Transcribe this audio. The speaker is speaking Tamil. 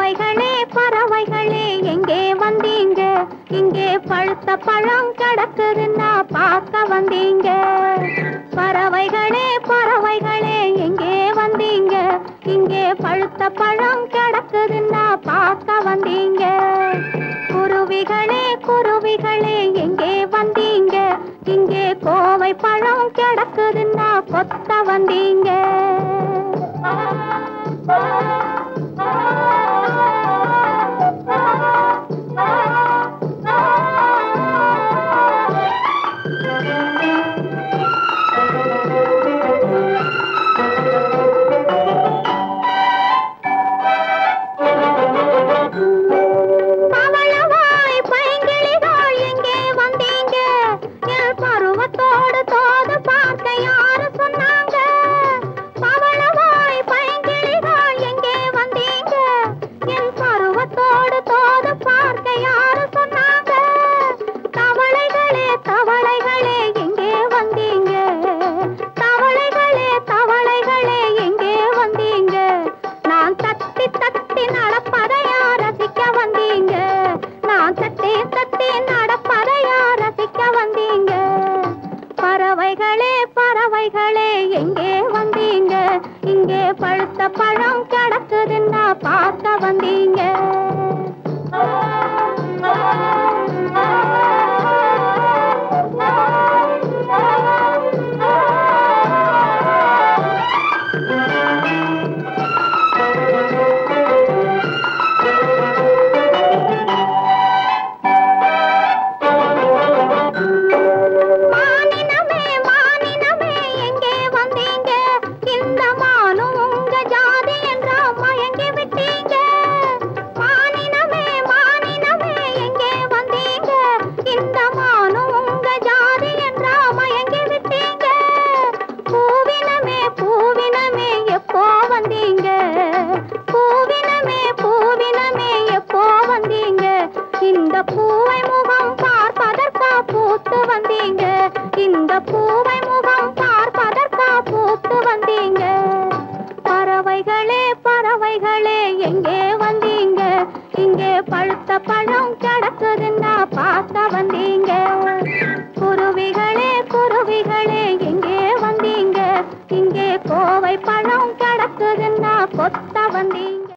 பறவைகளே பறவைகளே எங்கே வந்தீங்க இங்கே பழுத்த பழம் கிடக்குதுன்னா பார்க்க வந்தீங்க பறவைகளே பறவைகளே எங்கே வந்தீங்க இங்கே பழுத்த பழம் கிடக்குதுன்னா பார்க்க வந்தீங்க குருவிகளே குருவிகளே எங்கே வந்தீங்க இங்கே கோவை பழம் கிடக்குதுன்னா கொத்த வந்தீங்க பவளவாய் பைங்கிளிகள் எங்கே வந்தீங்க என் பருவத்தோடு தோது பார்க்க யாரு சொன்னாங்க பவளவாய் பைங்கிளிகள் எங்கே வந்தீங்க என் பருவத்தோடு தோது பார்க்க யாரு சொன்னாங்க தவளைகளே தவளைகளே எங்கே வந்தீங்க தவளைகளே தவளைகளே எங்கே வந்தீங்க நான் தட்டி தட்டி நடப்பதையா ரசிக்க வந்தீங்க நான் தட்டி தட்டி நடப்பதையா ரசிக்க வந்தீங்க பறவைகளே பறவைகளே எங்கே வந்தீங்க இங்கே பழுத்த பழம் கிடக்குதுன்னா பார்க்க வந்தீங்க மானினமே மானினமே எங்கே வந்தீங்க இந்த மானும் உங்க ஜாதி என்றா மயங்கி விட்டீங்க மானினமே மானினமே எங்கே வந்தீங்க இந்த மானும் உங்க ஜாதி என்றா மயங்கி விட்டீங்க பூவினமே பூவினமே எப்போ வந்தீங்க பூவினமே பூவினமே எப்போ வந்தீங்க இந்த பூவை முகம் பார்ப்பதற்கா பூத்து வந்தீங்க இந்த பூவை முகம் பார்ப்பதற்கா பூத்து வந்தீங்க பறவைகளே பறவைகளே எங்கே வந்தீங்க இங்கே பழுத்த பழம் கிடக்குதுன்னா பார்க்க வந்தீங்க குருவிகளே குருவிகளே எங்கே வந்தீங்க இங்கே கோவை பழம் கிடக்குதுன்னா கொத்த வந்தீங்க